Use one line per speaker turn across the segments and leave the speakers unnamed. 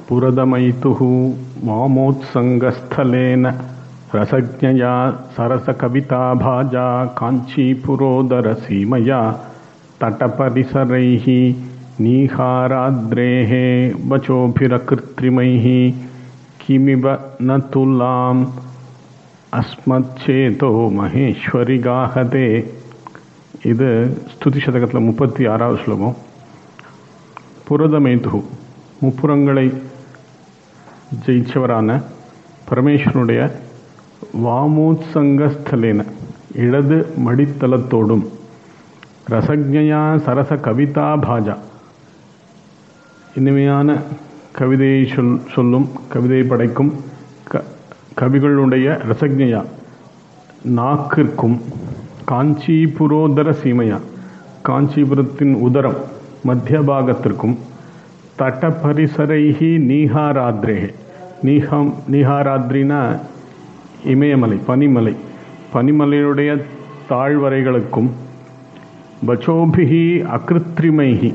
पुरदमयितुः वामोत्सङ्गस्थलेन रसज्ञया सरसकविताभाजा काञ्चीपुरोदरसीमया तटपरिसरैः नीहाराद्रेः वचोभिरकृत्रिमैः किमिव न तुलाम् அஸ்மச்சேதோ மகேஸ்வரி காகதே இது ஸ்துதி சதகத்தில் முப்பத்தி ஆறாவது ஸ்லோகம் புரதமைது முப்புறங்களை ஜெயிச்சவரான பரமேஸ்வரனுடைய வாமோத்சங்கஸ்தலேன இடது மடித்தளத்தோடும் ரசஜயா சரச கவிதா பாஜா இனிமையான கவிதையை சொல் சொல்லும் கவிதை படைக்கும் க கவிகளுடைய ரசஜையா நாக்கிற்கும் காஞ்சிபுரோதர சீமையா காஞ்சிபுரத்தின் உதரம் மத்திய பாகத்திற்கும் தட்ட பரிசரைஹி நீஹாராத்ரேகே நீஹம் நீஹாராத்ரினா இமயமலை பனிமலை பனிமலையுடைய தாழ்வரைகளுக்கும் வச்சோபிகி அகிருத்ரிமைகி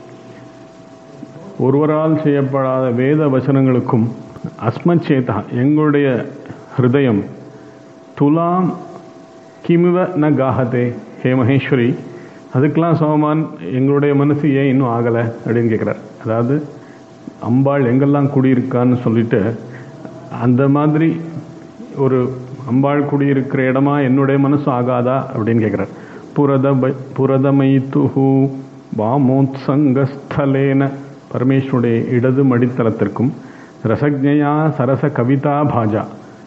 ஒருவரால் செய்யப்படாத வேத வசனங்களுக்கும் அஸ்மச்சேதா எங்களுடைய ஹிருதயம் துலாம் கிமிவ ந காகதே ஹே மகேஸ்வரி அதுக்கெல்லாம் சமமான் எங்களுடைய மனசு ஏன் இன்னும் ஆகலை அப்படின்னு கேட்குறார் அதாவது அம்பாள் எங்கெல்லாம் குடியிருக்கான்னு சொல்லிட்டு அந்த மாதிரி ஒரு அம்பாள் குடியிருக்கிற இடமா என்னுடைய மனசு ஆகாதா அப்படின்னு கேட்குறார் புரத புரதமைத்துஹு வாமோத்சங்கஸ்தலேன பரமேஸ்வருடைய இடது மடித்தளத்திற்கும் ரசஜயா சரச கவிதா பாஜா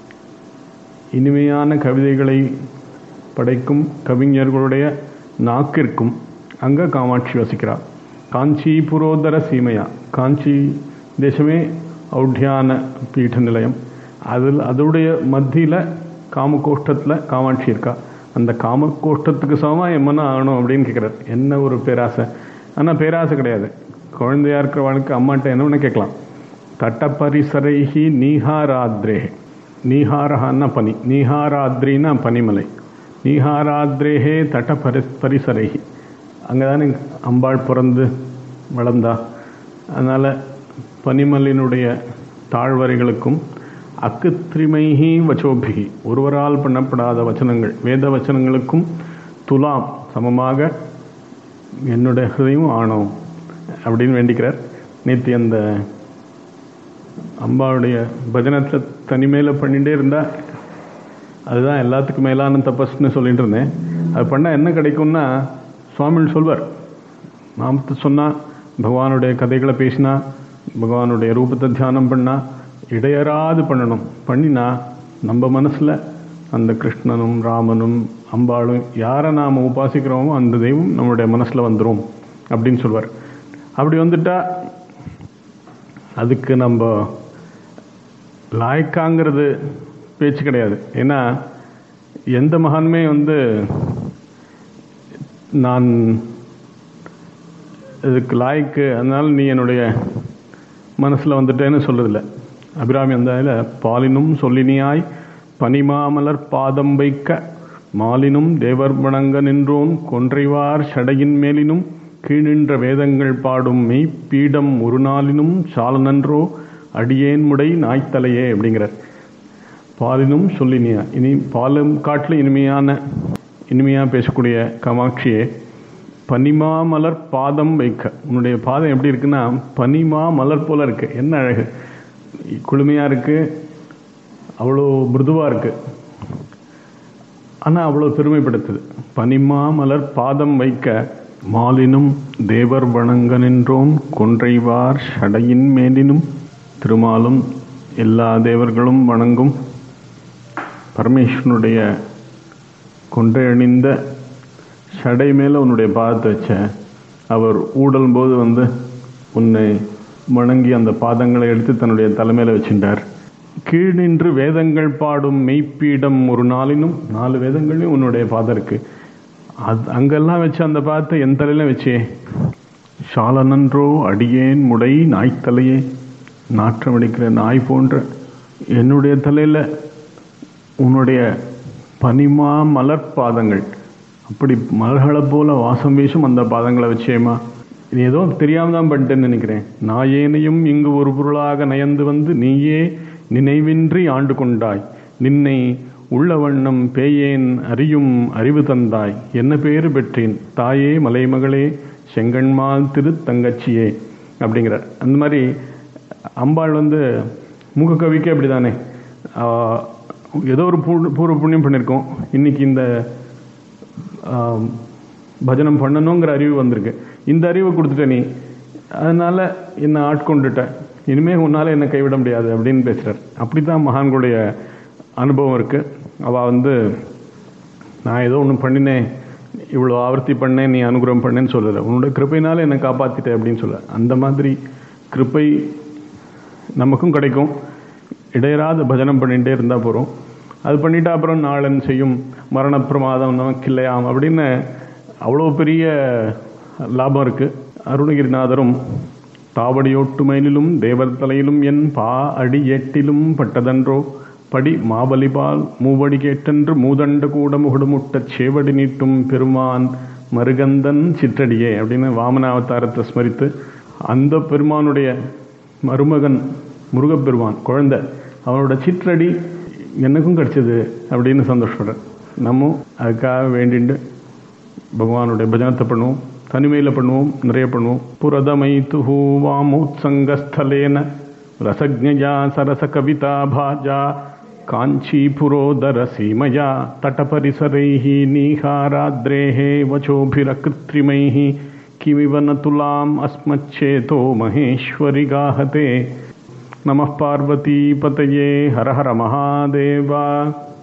இனிமையான கவிதைகளை படைக்கும் கவிஞர்களுடைய நாக்கிற்கும் அங்க காமாட்சி வசிக்கிறார் காஞ்சி புரோதர சீமையா காஞ்சி தேசமே ஔட்டியான பீட நிலையம் அதில் அதோடைய மத்தியில் காமகோஷ்டத்தில் காமாட்சி இருக்கா அந்த காமகோஷ்டத்துக்கு சமமாக எம்மனா ஆகணும் அப்படின்னு கேட்குறாரு என்ன ஒரு பேராசை ஆனால் பேராசை கிடையாது குழந்தையா இருக்கிறவனுக்கு அம்மாட்ட என்ன வேணால் கேட்கலாம் தட்டப்பரிசரைஹி நீஹாராத்ரே நீஹாரஹான்னா பனி நீஹாராத்ரின்னா பனிமலை நீஹாராத்ரேஹே தட்ட பரி பரிசரைஹி அங்கே தானே அம்பாள் பிறந்து வளர்ந்தா அதனால் பனிமலினுடைய தாழ்வரைகளுக்கும் அக்குத்ரிமைஹி வச்சோபிகி ஒருவரால் பண்ணப்படாத வச்சனங்கள் வேத வச்சனங்களுக்கும் துலாம் சமமாக என்னுடைய ஹிருதயம் ஆணவம் அப்படின்னு வேண்டிக்கிறார் நேற்று அந்த அம்பாவுடைய பஜனத்தில் தனிமையில் பண்ணிகிட்டே இருந்தால் அதுதான் எல்லாத்துக்கும் மேலான தபஸ்ன்னு சொல்லிட்டு இருந்தேன் அது பண்ணால் என்ன கிடைக்கும்னா சுவாமிகள் சொல்வார் நாமத்தை சொன்னால் பகவானுடைய கதைகளை பேசினா பகவானுடைய ரூபத்தை தியானம் பண்ணால் இடையறாது பண்ணணும் பண்ணினா நம்ம மனசில் அந்த கிருஷ்ணனும் ராமனும் அம்பாளும் யாரை நாம் உபாசிக்கிறோமோ அந்த தெய்வம் நம்மளுடைய மனசில் வந்துடும் அப்படின்னு சொல்வார் அப்படி வந்துட்டா அதுக்கு நம்ம லாய்க்காங்கிறது பேச்சு கிடையாது ஏன்னா எந்த மகான்மே வந்து நான் இதுக்கு லாய்க்கு அதனால நீ என்னுடைய மனசில் வந்துட்டேன்னு சொல்றதில்ல அபிராமி அந்த பாலினும் சொல்லினியாய் பனிமாமலர் பாதம் வைக்க மாலினும் தேவர் வணங்க நின்றோன் கொன்றைவார் சடையின் மேலினும் கீழின்ற வேதங்கள் பாடும் மெய் பீடம் ஒரு நாளினும் சால நன்றோ அடியேன் முடை நாய்த்தலையே அப்படிங்கிறார் பாலினும் சொல்லினியா இனி பாலும் காட்டிலும் இனிமையான இனிமையாக பேசக்கூடிய காமாட்சியே பனிமா மலர் பாதம் வைக்க உன்னுடைய பாதம் எப்படி இருக்குன்னா பனிமா மலர் போல இருக்கு என்ன அழகு குளுமையாக இருக்கு அவ்வளோ மிருதுவாக இருக்கு ஆனால் அவ்வளோ பெருமைப்படுத்துது பனிமா மலர் பாதம் வைக்க மாலினும் தேவர் வணங்க நின்றோம் கொன்றைவார் ஷடையின் மேலினும் திருமாலும் எல்லா தேவர்களும் வணங்கும் பரமேஸ்வனுடைய கொன்றை அணிந்த ஷடை மேலே உன்னுடைய பாதத்தை வச்ச அவர் ஊடலும் போது வந்து உன்னை வணங்கி அந்த பாதங்களை எடுத்து தன்னுடைய தலைமையில் வச்சுட்டார் கீழ் நின்று வேதங்கள் பாடும் மெய்ப்பீடம் ஒரு நாளினும் நாலு வேதங்களையும் உன்னுடைய பாதம் இருக்கு அது அங்கெல்லாம் வச்சு அந்த பாதத்தை என் தலையில வச்சே சாலனன்றோ அடியேன் முடை நாய்த்தலையே நாற்றம் அடிக்கிற நாய் போன்ற என்னுடைய தலையில உன்னுடைய பனிமா மலர் பாதங்கள் அப்படி மலர்களை போல வாசம் வீசும் அந்த பாதங்களை வச்சேமா இது ஏதோ தெரியாம தான் பண்ணிட்டேன்னு நினைக்கிறேன் நாயேனையும் இங்கு ஒரு பொருளாக நயந்து வந்து நீயே நினைவின்றி ஆண்டு கொண்டாய் நின்னை உள்ள வண்ணம் பேயேன் அறியும் அறிவு தந்தாய் என்ன பேரு பெற்றேன் தாயே மலைமகளே செங்கண்மால் திரு தங்கச்சியே அப்படிங்கிறார் அந்த மாதிரி அம்பாள் வந்து மூகக்கவிக்கு அப்படிதானே ஆஹ், ஏதோ ஒரு பூ- பூர்வ புண்ணியம் பண்ணியிருக்கோம் இன்னைக்கு இந்த ஆம், பஜனம் பண்ணணுங்கிற அறிவு வந்திருக்கு இந்த அறிவை கொடுத்துட்ட நீ அதனால என்னை ஆட்கொண்டுட்ட இனிமே உன்னால என்னை கைவிட முடியாது அப்படின்னு பேசுறார் அப்படித்தான் மகான்களுடைய அனுபவம் இருக்கு அவ வந்து நான் ஏதோ ஒன்று பண்ணினேன் இவ்வளோ ஆவர்த்தி பண்ணேன் நீ அனுகிரகம் பண்ணேன்னு சொல்லலை உன்னோட கிருப்பையினால என்னை காப்பாத்திட்ட அப்படின்னு சொல்ல அந்த மாதிரி கிருப்பை நமக்கும் கிடைக்கும் இடையராத பஜனம் பண்ணிகிட்டே இருந்தால் போகிறோம் அது பண்ணிட்டா அப்புறம் நாளன் செய்யும் மரண பிரமாதம் நமக்கு இல்லையாம் அப்படின்னு அவ்வளோ பெரிய லாபம் இருக்கு அருணகிரிநாதரும் தாவடியோட்டுமையிலும் தேவர் தலையிலும் என் பா அடி எட்டிலும் பட்டதன்றோ படி மாபலிபால் மூவடி கேட்டென்று மூதண்ட கூட முகுடுமுட்டச் சேவடி நீட்டும் பெருமான் மருகந்தன் சிற்றடியே அப்படின்னு வாமன அவதாரத்தை ஸ்மரித்து அந்த பெருமானுடைய மருமகன் முருகப்பெருமான் குழந்தை அவனோட சிற்றடி எனக்கும் கிடைச்சது அப்படின்னு சந்தோஷப்படுறேன் நம்ம அதுக்காக வேண்டிண்டு பகவானுடைய பஜனத்தை பண்ணுவோம் தனிமையில் பண்ணுவோம் நிறைய பண்ணுவோம் புரதமை துஹூ வாமோத்சங்கஸ்தலேன ரசஜயா சரச கவிதா பாஜா காஞ்சிபுரோதர சீமயா தட்டபரிசரைः நீகாராद्रेः वचोभिरकृत्रिमैः किमिव न तुलाम् अस्मच्चेतो महेश्वरि गाहते नमः पार्वतीपतये हर हर महादेव